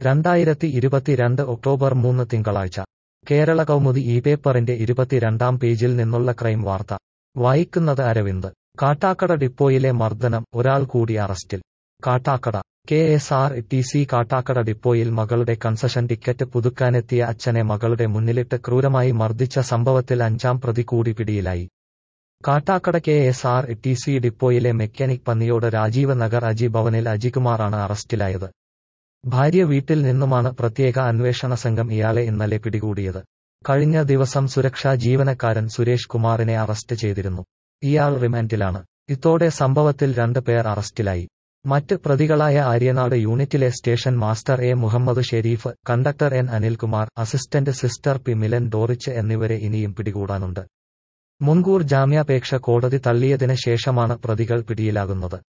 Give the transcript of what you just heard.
രണ്ടായിരത്തി ഇരുപത്തിരണ്ട് ഒക്ടോബർ മൂന്ന് തിങ്കളാഴ്ച കേരള കൗമുദി ഈ പേപ്പറിന്റെ ഇരുപത്തിരണ്ടാം പേജിൽ നിന്നുള്ള ക്രൈം വാർത്ത വായിക്കുന്നത് അരവിന്ദ് കാട്ടാക്കട ഡിപ്പോയിലെ മർദ്ദനം ഒരാൾ കൂടി അറസ്റ്റിൽ Kattakkada K S R T C Kattakkada ഡിപ്പോയിൽ മകളുടെ കൺസഷൻ ടിക്കറ്റ് പുതുക്കാനെത്തിയ അച്ഛനെ മകളുടെ മുന്നിലിട്ട് ക്രൂരമായി മർദ്ദിച്ച സംഭവത്തിൽ അഞ്ചാം പ്രതി കൂടി പിടിയിലായി Kattakkada K S R T C ഡിപ്പോയിലെ മെക്കാനിക് പന്നിയോട് രാജീവ് നഗർ അജി ഭവനിൽ അജികുമാറാണ് അറസ്റ്റിലായത് ഭാര്യ വീട്ടിൽ നിന്നുമാണ് പ്രത്യേക അന്വേഷണ സംഘം ഇയാളെ ഇന്നലെ പിടികൂടിയത് കഴിഞ്ഞ ദിവസം സുരക്ഷാ ജീവനക്കാരൻ സുരേഷ് കുമാറിനെ അറസ്റ്റ് ചെയ്തിരുന്നു ഇയാൾ റിമാൻഡിലാണ് ഇതോടെ സംഭവത്തിൽ രണ്ട് പേർ അറസ്റ്റിലായി മറ്റ് പ്രതികളായ ആര്യനാട് യൂണിറ്റിലെ station master A Muhammad Sharif conductor N Anilkumar assistant sister P Milan Dorich എന്നിവരെ ഇനിയും പിടികൂടാനുണ്ട് മുൻകൂർ ജാമ്യാപേക്ഷ കോടതി തള്ളിയതിന് ശേഷമാണ് പ്രതികൾ പിടിയിലാകുന്നത്